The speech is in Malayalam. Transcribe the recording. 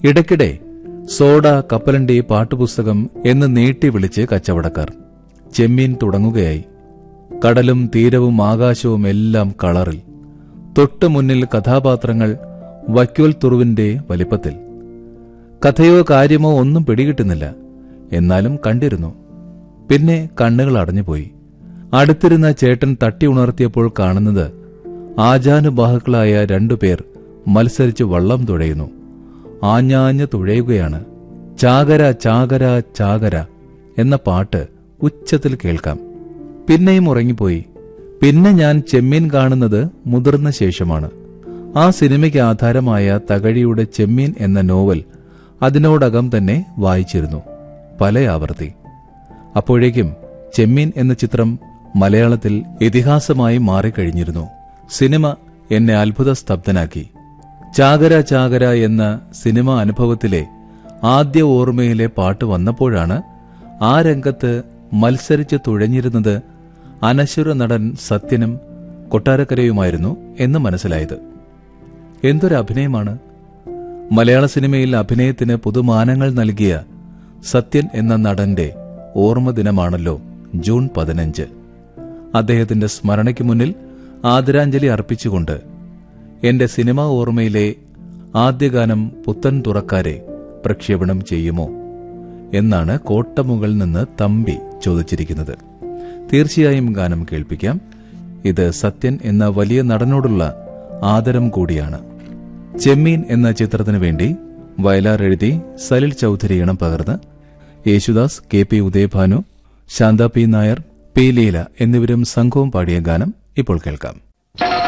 ഇടയ്ക്കിടെ സോഡ കപ്പലണ്ടി പാട്ടുപുസ്തകം എന്ന് നീട്ടി വിളിച്ച് കച്ചവടക്കാർ ചെമ്മീൻ തുടങ്ങുകയായി കടലും തീരവും ആകാശവും എല്ലാം കളറിൽ തൊട്ടു മുന്നിൽ കഥാപാത്രങ്ങൾ വക്യോൽ തുറുവിന്റെ വലിപ്പത്തിൽ കഥയോ കാര്യമോ ഒന്നും പിടികിട്ടുന്നില്ല എന്നാലും കണ്ടിരുന്നു പിന്നെ കണ്ണുകൾ അടഞ്ഞുപോയി അടുത്തിരുന്ന ചേട്ടൻ തട്ടി ഉണർത്തിയപ്പോൾ കാണുന്നത് ആജാനുബാഹുക്കളായ രണ്ടുപേർ മത്സരിച്ച് വള്ളം തുഴയുന്നു ആഞ്ഞാഞ്ഞ് തുഴയുകയാണ് ചാകര ചാകര ചാകര എന്ന പാട്ട് ഉച്ചത്തിൽ കേൾക്കാം പിന്നെയും ഉറങ്ങിപ്പോയി പിന്നെ ഞാൻ ചെമ്മീൻ കാണുന്നത് മുതിർന്ന ശേഷമാണ് ആ സിനിമയ്ക്ക് ആധാരമായ തകഴിയുടെ ചെമ്മീൻ എന്ന നോവൽ അതിനോടകം തന്നെ വായിച്ചിരുന്നു പല ആവർത്തി അപ്പോഴേക്കും ചെമ്മീൻ എന്ന ചിത്രം മലയാളത്തിൽ ഇതിഹാസമായി മാറിക്കഴിഞ്ഞിരുന്നു സിനിമ എന്നെ അത്ഭുത സ്തബ്ധനാക്കി ചാകര ചാകര എന്ന സിനിമ അനുഭവത്തിലെ ആദ്യ ഓർമ്മയിലെ പാട്ട് വന്നപ്പോഴാണ് ആ രംഗത്ത് മത്സരിച്ച് തുഴഞ്ഞിരുന്നത് അനശ്വര നടൻ സത്യനും കൊട്ടാരക്കരയുമായിരുന്നു എന്ന് മനസ്സിലായത് എന്തൊരു അഭിനയമാണ് മലയാള സിനിമയിൽ അഭിനയത്തിന് പുതുമാനങ്ങൾ നൽകിയ സത്യൻ എന്ന നടന്റെ ഓർമ്മ ദിനമാണല്ലോ ജൂൺ പതിനഞ്ച് അദ്ദേഹത്തിന്റെ സ്മരണയ്ക്ക് മുന്നിൽ ആദരാഞ്ജലി അർപ്പിച്ചുകൊണ്ട് എന്റെ സിനിമാ ഓർമ്മയിലെ ആദ്യഗാനം പുത്തൻ തുറക്കാരെ പ്രക്ഷേപണം ചെയ്യുമോ എന്നാണ് കോട്ടമുകളിൽ നിന്ന് തമ്പി ചോദിച്ചിരിക്കുന്നത് തീർച്ചയായും ഗാനം കേൾപ്പിക്കാം ഇത് സത്യൻ എന്ന വലിയ നടനോടുള്ള ആദരം കൂടിയാണ് ചെമ്മീൻ എന്ന ചിത്രത്തിനു വേണ്ടി വയലാർ എഴുതി സലിൽ ചൌധരി ഇണം പകർന്ന് Yesudas K P Udayabhanu Santha P Nair P Leela എന്നിവരും സംഘവും പാടിയ ഗാനം ഇപ്പോൾ കേൾക്കാം